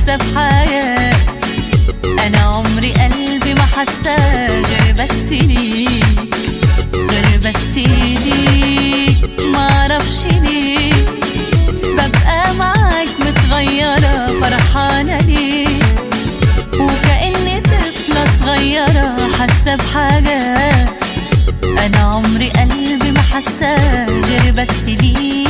حاسه بحياه انا عمري قلبي ما حساه غير بس ليك غير بس ليك معرفش ليه ببقى معاك متغيرة فرحانة ليه وكأني طفلة صغيرة حاسة بحاجات أنا عمري قلبي ما حساه غير بس ليك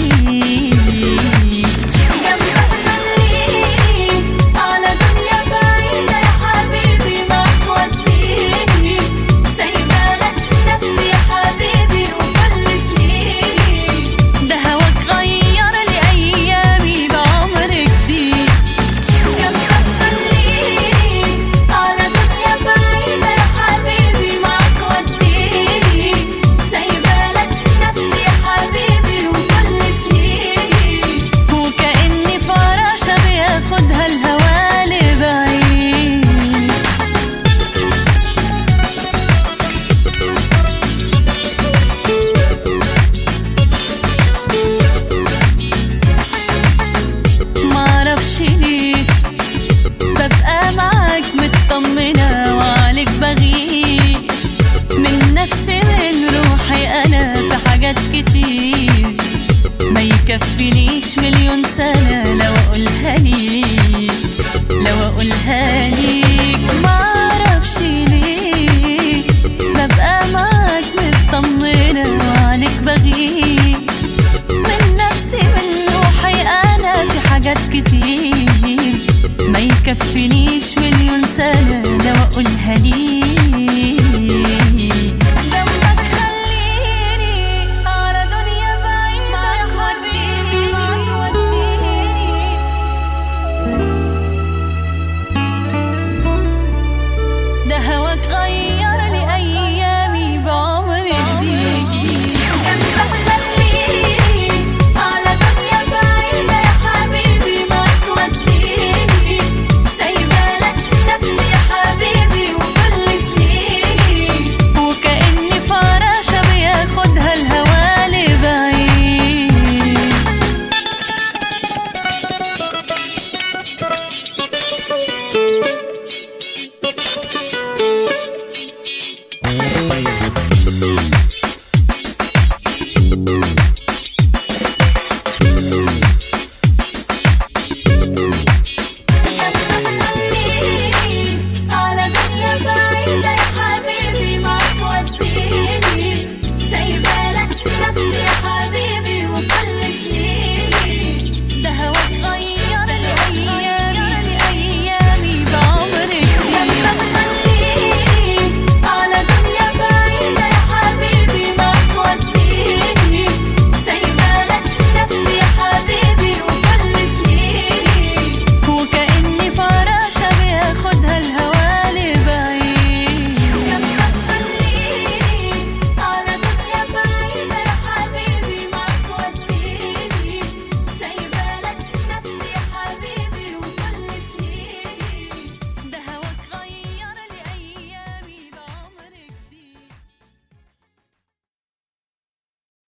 جنبك خليني على دنيا بعيدة يا حبيبي ما توديني سايبالك نفسي يا حبيبي وكل سنيني ده هواك غير لي أيامي بعمر جديد جنبك خليني على دنيا بعيدة يا حبيبي ما توديني سايبالك نفسي يا حبيبي وكل سنيني وكأني فراشة بياخدها الهوا لبعيد معرفش ليه ببقى معاك مطمنة وعليك بغير من نفسي من روحي أنا في حاجات كتير ما يكفينيش مليون سنة لو أقولها ليك لو أقولها ليك معرفش ليه ببقى معاك مطمنة وعليك بغير من نفسي من روحي أنا في حاجات كتير ما يكفينيش مليون سنة لو أقولها ليك